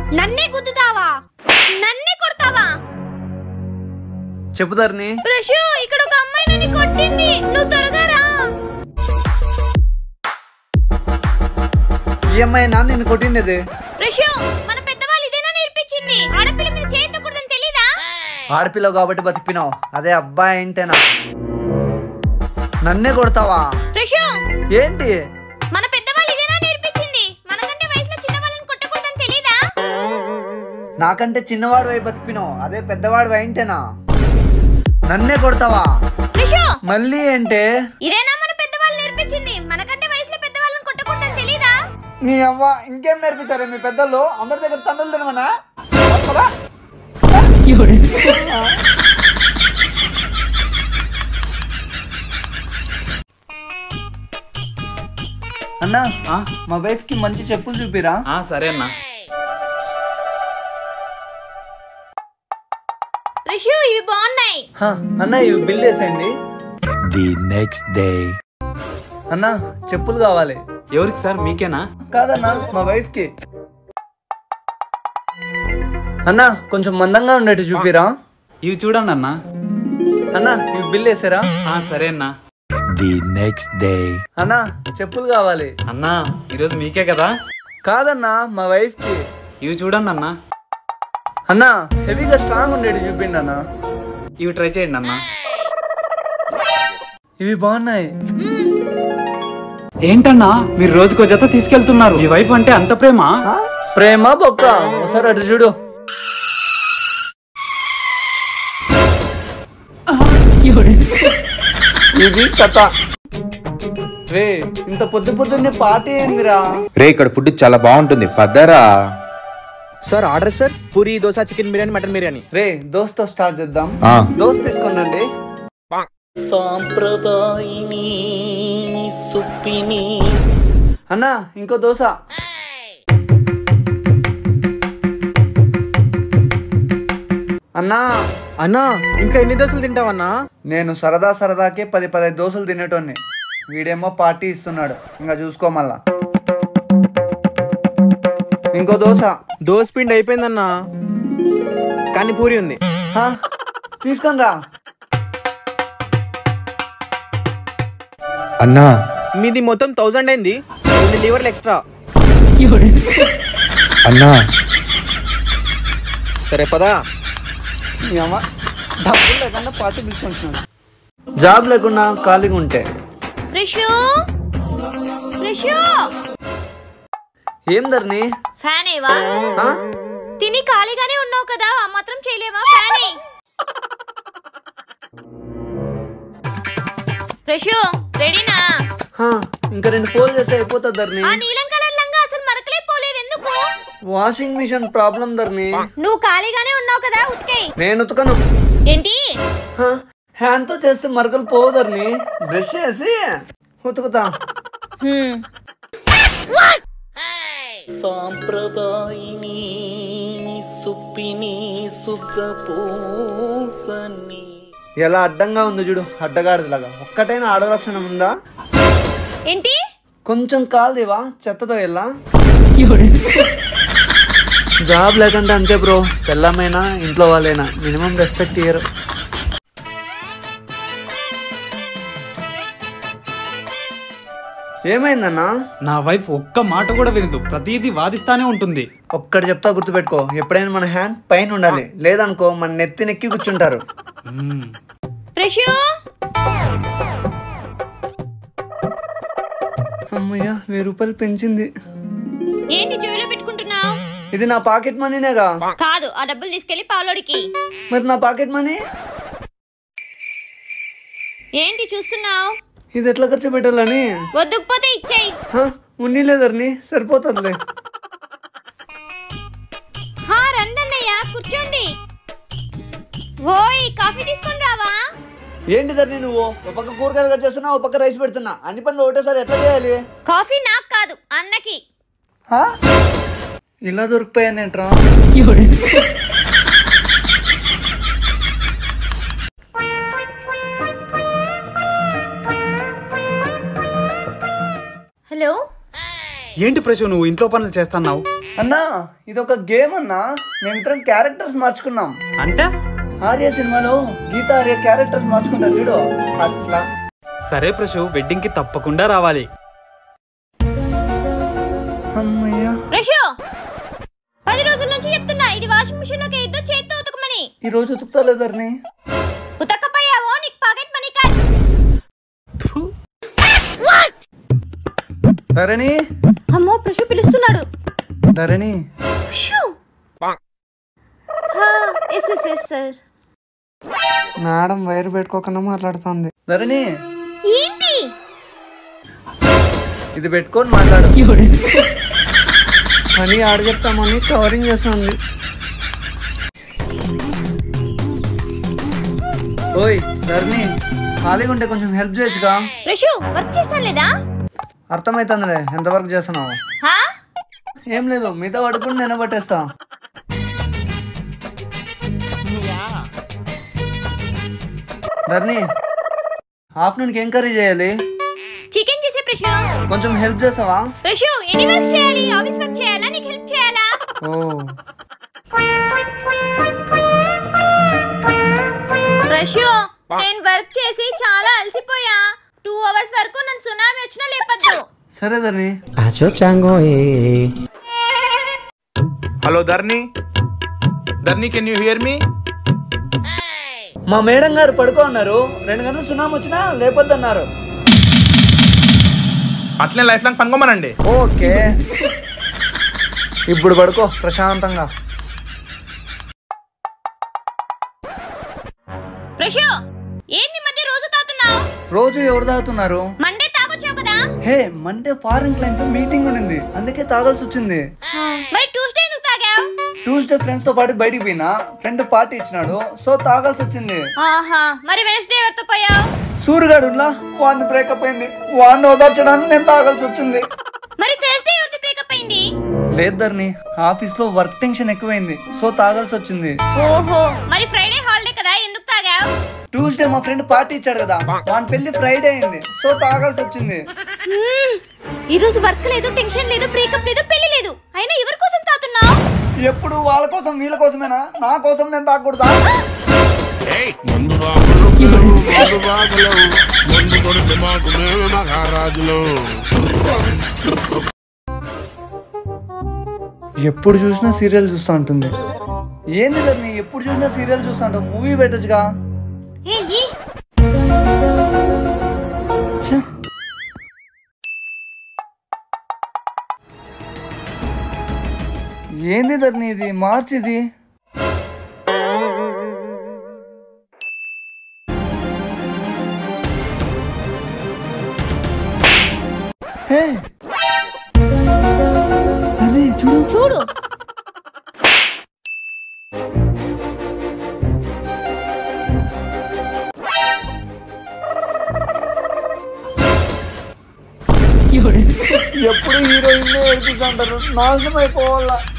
నన్నే గుద్దుతావా నన్నే కొడతావా చెప్పు ధరణి ప్రశు ఇక్కడ ఒక అమ్మాయి నన్ను కొట్టింది నువ్వు త్వరగా రా ఈ అమ్మాయి నాన్న నిన్ను కొట్టిండేది ప్రశు మన పెద్దవాళ్ళు ఇదేనా నేర్పించింది ఆడపిల్ల మీద చేయకూడదని తెలీదా ఆడపిల్ల కాబట్టి బతికినావు అదే అబ్బాయి ఏంటేనా నన్నే కొడతావా ప్రశు ఏంటి మన పెద్దవాళ్ళు ఇదేనా నేర్పించింది మనకంటే వయసులో చిన్న వాళ్ళని కొట్టకూడదని తెలీదా నాకంటే చిన్నవాడు అయి బతికినావు అదే పెద్దవాడు ఏంటేనా నన్నే కొడతావా ప్రశు మళ్ళీ ఏంటే ఇదేనా మన పెద్దవాళ్ళు నేర్పించింది మనకంటే వయసులో పెద్దవాళ్ళని కొట్టకూడదని తెలీదా నీ అవ్వ ఇంకేం నేర్పించారు మీ పెద్దలు అందరి దగ్గర తండ్రులు తినమనా తప్పదా? అన్నా ఆ, మా వైఫ్ కి మంచి చెప్పులు చూపిరా ఆ, సరే అన్నా ప్రశు ఇవి బాగున్నాయి హ, అన్న ఇవి బిల్ వేసేయండి The next day. అన్న చెప్పులు కావాలి ఎవరికి సార్ మీకేనా కాదన్నా మా వైఫ్ కి అన్న కొంచెం మందంగా ఉండేటి చూపిరా ఇవి చూడండి అన్నా అన్న ఇవి బిల్ వేసారా ఆ, సరే అన్నా The next day. అన్న చెప్పులు కావాలి అన్నా ఈరోజు మీకే కదా కాదన్నా మా వైఫ్ కి ఇవి చూడండి అన్నా అన్న హెవీగా స్ట్రాంగ్ ఉండేటి చూపిండి అన్న ఇవి ట్రై చేయండి అన్నా ఇవి బాగున్నాయి ఏంటన్నా మీరు రోజుకో జత తీసుకెళ్తున్నారు మీ వైఫ్ అంటే అంత ప్రేమ ఆ? ప్రేమ బొక్క ఒకసారి అటు చూడు ఇది కథ రే ఇంత పొద్దు పొద్దున్నే పార్టీ ఏందిరా రే ఇక్కడ ఫుడ్ చాలా బాగుంటుంది పద్దరా sir order sir puri dosa chicken biryani mutton biryani రే దోస్తో స్టార్ట్ చేద్దాం ఆ, దోస్ తీసుకునండి అన్నా ఇంకో దోశ అన్నా అన్నా ఇంకా ఎన్ని దోశలు తింటావన్నా నేను సరదా సరదాకే పది పదహైదు దోశలు తినేటోన్ని వీడేమో పార్టీ ఇస్తున్నాడు ఇంకా చూసుకో మళ్ళా ఇంకో దోశ దోశ పిండి అయిపోయిందన్నా కానీ పూరి ఉంది హా, తీసుకొని రా అన్నా మీది మొత్తం థౌజండ్ అయింది రెండు లీవర్లు ఎక్స్ట్రా అన్నా సరే పదా ఈ అమ్మ డబ్బులు లేకుండా పార్టీ తీసుకుంటున్నాడు జాబ్ లేకుండా ఖాళీగా ఉంటే ప్రశు ప్రశు ఏం ధరణి ఫ్యాన్ ఏవా ఆ? తిని ఖాళీగానే ఉన్నావు కదా ఆ మాత్రం చేయలేవా ఫ్యాన్ ఎయ్. ప్రశు రెడీనా హా, ఇంకా రెండు ఫోన్ చేస్తే అయిపోతుంది ధరణి ఆ నీలం కలర్ లంగా అసలు మరకలే పోలేదు ఎందుకు వాషింగ్ మిషన్ ప్రాబ్లం ధరణి నువ్వు ఖాళీగానే ఉన్నావు కదా ఉతికేయ్ నేను ఉతకను ఏంటి హ్యాండ్ తో చేస్తే మరకలు పోవు ధరణి బ్రష్ చేసి ఉతుకుతా హ్మ్. ఎలా అడ్డంగా ఉంది చూడు అడ్డగాడిలాగా ఒక్కటైనా ఆడలక్షణం ఉందా ఏంటి కొంచెం కాల్దివా చెత్తతో ఎలా జాబ్ లేకుంటే అంతే బ్రో పెళ్ళమైనా ఇంట్లో వాళ్ళైనా మినిమం రెస్పెక్ట్ ఇయ్యరు ఏమైందన్నా నా వైఫ్ ఒక్క మాట కూడా వినదు ప్రతిదీ వాదిస్తానే ఉంటుంది ఒక్కటి చెప్తా గుర్తుపెట్టుకో ఎప్పుడైనా మన హ్యాండ్ పైన ఉండాలి లేదనుకో మన నెత్తి నెక్కి కూర్చుంటారు మ్మ్. ప్రశు అమ్మయ్య వెయ్యి రూపాయలు పెంచింది ఏంటి చెవిలో పెట్టుకుంటున్నావు ఇది నా పాకెట్ మనీనేగా కాదు ఆ డబ్బులు తీసుకెళ్లి పాలోడికి మరి నా పాకెట్ మనీ ఏంటి చూస్తున్నావు ఇది ఎట్లా ఖర్చు పెట్టాలని వద్దుకుపోతే ఇచ్చేయి హ, ఉన్ని లేదర్ని సరిపోతుందిలే హా రండి అన్నయ్య కూర్చోండి ఓయ్ కాఫీ తీసుకొని రావా ఏంటి ధర్ని నువ్వు ఒక పక్క కూరగాయలు కట్ చేస్తున్నా ఒక పక్క రైస్ పెడుతున్నా అన్ని పనులు ఒకటేసారి ఎట్లా చేయాలి కాఫీ నాకు కాదు అన్నకి హ? ఇలా దొరికిపోయానేంట్రా హలో ఏంటి ప్రశు నువ్వు ఇంట్లో పనులు చేస్తున్నావు అన్నా ఇది ఒక గేమ్ అన్నా మేమిద్దరం క్యారెక్టర్స్ మార్చుకున్నాం అంటే ఆర్య సినిమాలో గీత ఆర్య క్యారెక్టర్స్ మార్చుకుంటారు చూడు అట్లా సరే ప్రశు వెడ్డింగ్ కి తప్పకుండా రావాలి అమ్మయ్యా రషు పది రోజుల నుంచి చెప్తున్నా ఇది వాషింగ్ మిషన్ లోకి ఇద్దు చేత్తో ఉతకమని ఈ రోజు ఉతుకుతలేదర్ని ఉతకపోయావో నీకు పాకెట్ మనీ కార్డ్ ధరణి అమ్మో ప్రషు పిలుస్తున్నాడు ధరణి షూ yes yes yes sir madam wire పెట్టుకోకుండా మాట్లాడుతుంది ధరణి ఏంటి ఇది పెట్టుకొని మాట్లాడు అని ఆడ చెప్తామని కవరింగ్ చేస్తుంది ఓయ్ ధరణి ఖాళీగా ఉంటే కొంచెం హెల్ప్ చేయొచ్చుగా ప్రషు వర్క్ చేస్తాను లేదా అర్థమవుతుందిలే ఎంతవరకు చేస్తున్నావు హా ఏం లేదు మిగతా పడుకుని నేను పట్టేస్తా ధరణి ఆఫ్టర్నూన్కి ఏం కర్రీ చేయాలి చికెన్ చేసే ప్రషు కొంచెం హెల్ప్ చేస్తావా ప్రషు ఎన్ని వర్క్ చేయాలి ఆఫీస్ వర్క్ చేయాలా నీకు హెల్ప్ చేయాలా ఓ ప్రషు నేను వర్క్ చేసి చాలా అలసిపోయా టూ అవర్స్ వరకు నన్ను సునామీ వచ్చినా లేపద్దు సరే Dharani hello Dharni Dharni can you hear me మా మేడం గారు పడుకో ఉన్నారు రెండు గంటలు సునామీ వచ్చినా లేపొద్దన్నారు అట్లనే లైఫ్ లాంగ్ పనుకోమనండి ఓకే ఇప్పుడు పడుకో ప్రశాంతంగా ప్రషు ఏంది ఈ మధ్య రోజు తాగుతున్నావు రోజు ఎవరు తాగుతున్నారు మండే తాగొచ్చావు కదా hey Monday foreign client meeting ఉండింది అందుకే తాగాల్సి వచ్చింది మరి ట్యూస్డే ఎందుకు తాగావు ట్యూస్డే ఫ్రెండ్స్ తో పాటు బయటికి పోయినా ఫ్రెండ్ పార్టీ ఇచ్చినాడు సో తాగాల్సి వచ్చింది ఆహా మరి వెనస్డే ఎవరితో పోయావు సూర్యగాడు ఉన్నా వాడిని బ్రేకప్ అయింది వాడిని ఓదార్చడానికి నేను తాగాల్సి వచ్చింది మరి థర్స్డే ఎవరితో బ్రేకప్ అయింది లేదు ధరణి ఆఫీస్ లో వర్క్ టెన్షన్ ఎక్కువైంది సో తాగాల్సి వచ్చింది ఓహో మరి ఫ్రైడే హాలిడే కదా ఎందుకు తాగావు ట్యూస్డే మా ఫ్రెండ్ పార్టీ ఇచ్చాడు కదా వాని పెళ్లి ఫ్రైడే అయింది సో తాగాల్సి వచ్చింది ఈ రోజు వర్క్ లేదు టెన్షన్ లేదు బ్రేకప్ లేదు పెళ్లి లేదు అయినా ఎవరి కోసం తాగుతున్నావు ఎప్పుడు వాళ్ళ కోసం వీళ్ళ కోసమేనా నా కోసం నేను తాగకూడదా ముందు బాబులు ముందు బాబులు ముందు కొడితే మాకు మేమే మహారాజులు ఎప్పుడు చూసినా సీరియల్ చూస్తా ఉంటుంది ఏంది ధరణి ఎప్పుడు చూసినా సీరియల్ చూస్తా ఉంటావు మూవీ పెట్టచ్చుగా ఏ ఈ ఛ. ఏంది ధరణి ఇది మార్చి ఇది హే అరే చూడు చూడు ఎప్పుడు హీరోయిన్ ఏడిపిస్తుంటారు నాశనం అయిపోవాలా